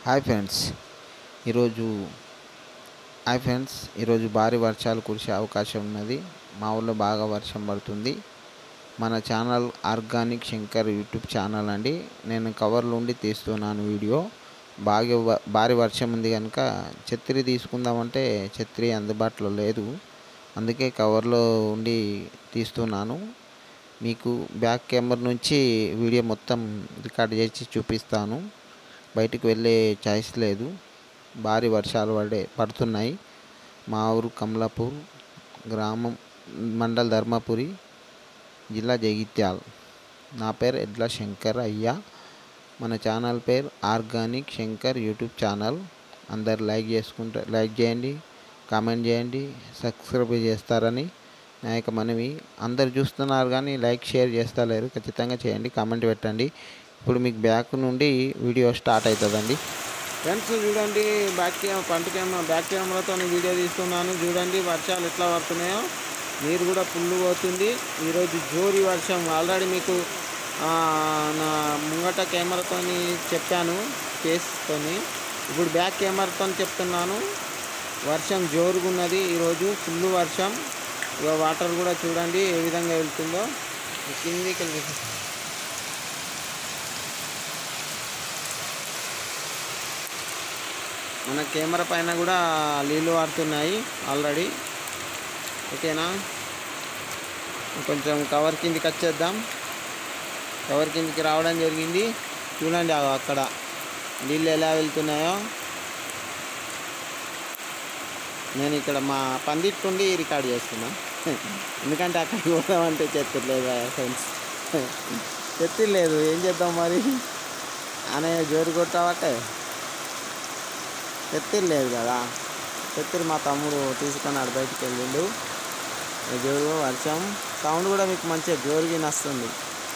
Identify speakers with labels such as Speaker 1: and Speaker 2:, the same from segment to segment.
Speaker 1: Hi friends ఈరోజు hi friends ఈరోజు భారీ వర్షాలు కురిసే అవకాశం ఉన్నది మా ఊళ్ళో బాగా వర్షం పడుతుంది మన channel organic Shankar YouTube channel అండి నేను కవర్లో ఉండి తీస్తున్నాను వీడియో బాగా వ- భారీ వర్షం ఉంది కనుక ఛత్రి తీసుకుందామంటే ఛత్రి అందుబాటులో లేదు అందుకే కవర్లో ఉండి తీస్తున్నాను మీకు బ్యాక్ కెమెరా నుంచి వీడియో మొత్తం రికార్డ్ చేసి చూపిస్తాను బయటికి వెళ్ళే ఛాయిస్ లేదు భారీ వర్షాలు పడే పడుతున్నాయి మా ఊరు కమలాపూర్ గ్రామం మండల్ ధర్మపురి జిల్లా జగిత్యాల్ నా పేరు ఎడ్ల శంకర్ అయ్యా మన ఛానల్ పేరు ఆర్గానిక్ శంకర్ యూట్యూబ్ ఛానల్ అందరు లైక్ చేసుకుంటా లైక్ చేయండి కామెంట్ చేయండి సబ్స్క్రైబ్ చేస్తారని నా యొక్క మనవి అందరు చూస్తున్నారు కానీ లైక్ షేర్ చేస్తలేరు ఖచ్చితంగా చేయండి కామెంట్ పెట్టండి ఇప్పుడు మీకు బ్యాక్ నుండి వీడియో స్టార్ట్ అవుతుందండి
Speaker 2: ఫ్రెండ్స్ చూడండి back camera front camera back కెమెరాతో వీడియో తీస్తున్నాను చూడండి వర్షాలు ఎట్లా పడుతున్నాయో నీరు కూడా ఫుల్ పోతుంది ఈరోజు జోరి వర్షం ఆల్రెడీ మీకు ఆ, నా ముంగట కెమెరాతో చెప్పాను ఫేస్తోని ఇప్పుడు బ్యాక్ కెమెరాతో చెప్తున్నాను వర్షం జోరుగా ఉన్నది ఈరోజు ఫుల్ వర్షం ఇక వాటర్ కూడా చూడండి ఏ విధంగా వెళ్తుందో కిందికి వెళ్ళి మన కెమెరా పైన కూడా నీళ్ళు వాడుతున్నాయి ఆల్రెడీ ఓకేనా కొంచెం కవర్ కిందికి వచ్చేద్దాం కవర్ కిందికి రావడం జరిగింది చూడండి ఆ అక్కడ నీళ్ళు ఎలా వెళ్తున్నాయో నేను ఇక్కడ మా పందిట్టుండి రికార్డ్ చేస్తున్నా ఎందుకంటే అక్కడికి పోదామంటే చెత్తలేదు ఫ్రెండ్స్ చెత్తలేదు ఏం చేద్దాం మరి అనే జోరు కొట్టావట్టే చెత్తిరి లేదు కదా చెత్తిరి మా తమ్ముడు తీసుకున్నాడు బయటికి వెళ్ళిండు ఈ జోరు వర్షం సౌండ్ కూడా మీకు మంచిగా జోరుగా వస్తుంది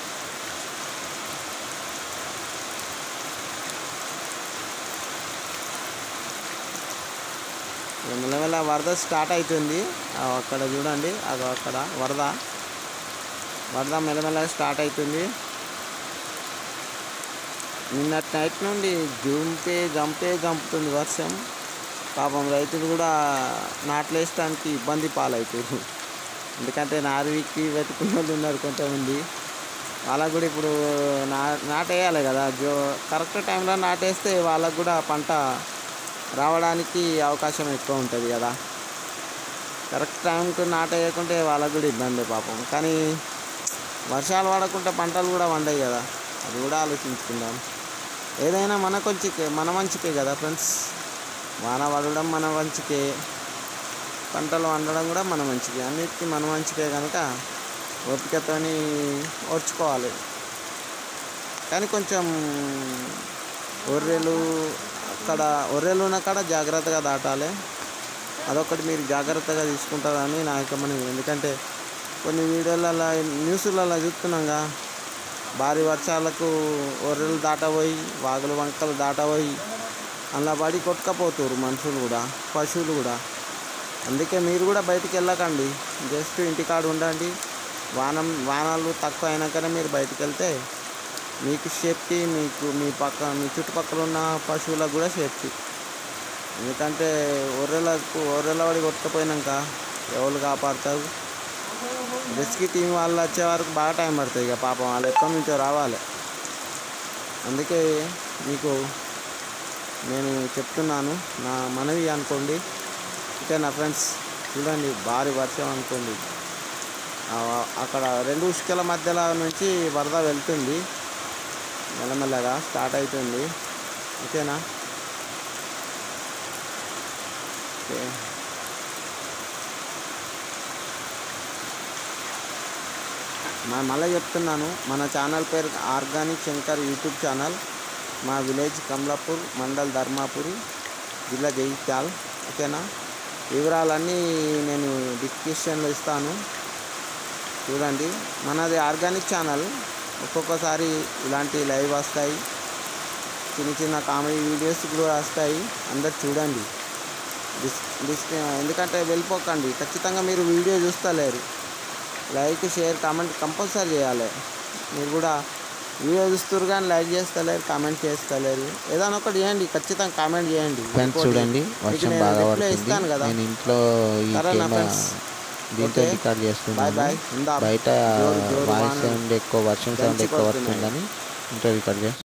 Speaker 2: ఇక మెల్లమెల్ల వరద స్టార్ట్ అవుతుంది ఆ అక్కడ చూడండి అది అక్కడ వరద వరద మెల్లమెల్లగా స్టార్ట్ అవుతుంది నిన్నటి నైట్ నుండి జంపే జంపే జంపుతుంది వర్షం పాపం రైతులు కూడా నాట్లు వేయడానికి ఇబ్బంది పాలవుతారు ఎందుకంటే నారువికి వెతుకున్న వాళ్ళు ఉన్నారు కొంతమంది వాళ్ళకు కూడా ఇప్పుడు నా నాటేయాలి కదా జో కరెక్ట్ టైంలో నాటేస్తే వాళ్ళకు కూడా పంట రావడానికి అవకాశం ఎక్కువ ఉంటుంది కదా కరెక్ట్ టైంకి నాటేయకుంటే వాళ్ళకు కూడా ఇబ్బంది పాపం కానీ వర్షాలు పడకుంటే పంటలు కూడా వండాయి కదా అది కూడా ఆలోచించుకుందాం ఏదైనా మన కొంచికే మన మంచికే కదా ఫ్రెండ్స్ వాన పడడం మన మంచికే పంటలు వండడం కూడా మన మంచికే అన్నిటికీ మన మంచికే కనుక ఓపికతోని ఓర్చుకోవాలి కానీ కొంచెం ఒర్రెలు అక్కడ ఒర్రెలు ఉన్న కాడ జాగ్రత్తగా దాటాలి అదొకటి మీరు జాగ్రత్తగా తీసుకుంటారని నా యొక్క మనవి ఎందుకంటే కొన్ని వీడియోలలో న్యూస్లలో చూస్తున్నాగా భారీ వర్షాలకు ఒర్రెలు దాటపోయి వాగులు వంకలు దాటపోయి అలా పడి కొట్టుకపోతారు మనుషులు కూడా పశువులు కూడా అందుకే మీరు కూడా బయటికి వెళ్ళకండి జస్ట్ ఇంటికాడ ఉండండి వానం వానాలు తక్కువ అయినాకనే మీరు బయటికి వెళ్తే మీకు సేఫ్టీ మీకు మీ పక్క మీ చుట్టుపక్కల ఉన్న పశువులకు కూడా సేఫ్టీ ఎందుకంటే ఒర్రెలకు ఒర్రెల పడి కొట్టుకుపోయినాక ఎవరు కాపాడుతారు రెస్క్యూ టీం వాళ్ళు వచ్చే వరకు బాగా టైం పడుతుంది ఇక పాపం వాళ్ళు ఎక్కడి నుంచో రావాలి అందుకే మీకు నేను చెప్తున్నాను నా మనవి అనుకోండి ఓకే నా ఫ్రెండ్స్ చూడండి భారీ వర్షం అనుకోండి ఆ- అక్కడ రెండు ఉష్కల మధ్యలో నుంచి వరద వెళ్తుంది మెల్లమెల్లగా స్టార్ట్ అవుతుంది ఓకేనా ఓకే మా మళ్ళీ చెప్తున్నాను మన ఛానల్ పేరు ఆర్గానిక్ శంకర్ యూట్యూబ్ ఛానల్ మా విలేజ్ కమలాపూర్ మండల్ ధర్మాపురి జిల్లా జగిత్యాల్ ఓకేనా వివరాలన్నీ నేను డిస్క్రిప్షన్లో ఇస్తాను చూడండి మనది ఆర్గానిక్ ఛానల్ ఒక్కొక్కసారి ఇలాంటి లైవ్ వస్తాయి చిన్న చిన్న కామెడీ వీడియోస్ కూడా వస్తాయి అందరు చూడండి డిస్ డిస్ ఎందుకంటే వెళ్ళిపోకండి ఖచ్చితంగా మీరు వీడియో చూస్తలేరు లైక్ షేర్ కామెంట్ కంపల్సరీ చేయాలి మీరు కూడా వీడియో చూస్తారు కానీ లైక్ చేస్తలేరు కామెంట్ చేస్తలేరు ఏదైనా ఒకటి చేయండి ఖచ్చితంగా కామెంట్ చేయండి
Speaker 1: ఫ్రెండ్స్
Speaker 2: ఇంకోటి,
Speaker 1: చూడండి
Speaker 2: మీకు
Speaker 1: వర్షం
Speaker 2: నేను
Speaker 1: బాగా
Speaker 2: reply
Speaker 1: పడుతుంది
Speaker 2: ఇస్తాను కదా
Speaker 1: నేను ఇంట్లో ఈ
Speaker 2: సరేనా
Speaker 1: కెమెరా
Speaker 2: ఫ్రెండ్స్?
Speaker 1: దీంతో
Speaker 2: ఓకే.
Speaker 1: రికార్డ్
Speaker 2: బాయ్
Speaker 1: చేస్తున్నాను
Speaker 2: బాయ్ ఉందా
Speaker 1: బయట
Speaker 2: జోరు జోరు
Speaker 1: వాయిస్
Speaker 2: వాన
Speaker 1: సౌండ్ ఎక్కువ వర్షం సౌండ్
Speaker 2: దంచి
Speaker 1: ఎక్కువ
Speaker 2: కొడుతున్నాయి.
Speaker 1: వస్తుందని ఇంట్లో రికార్డ్ చేస్తాను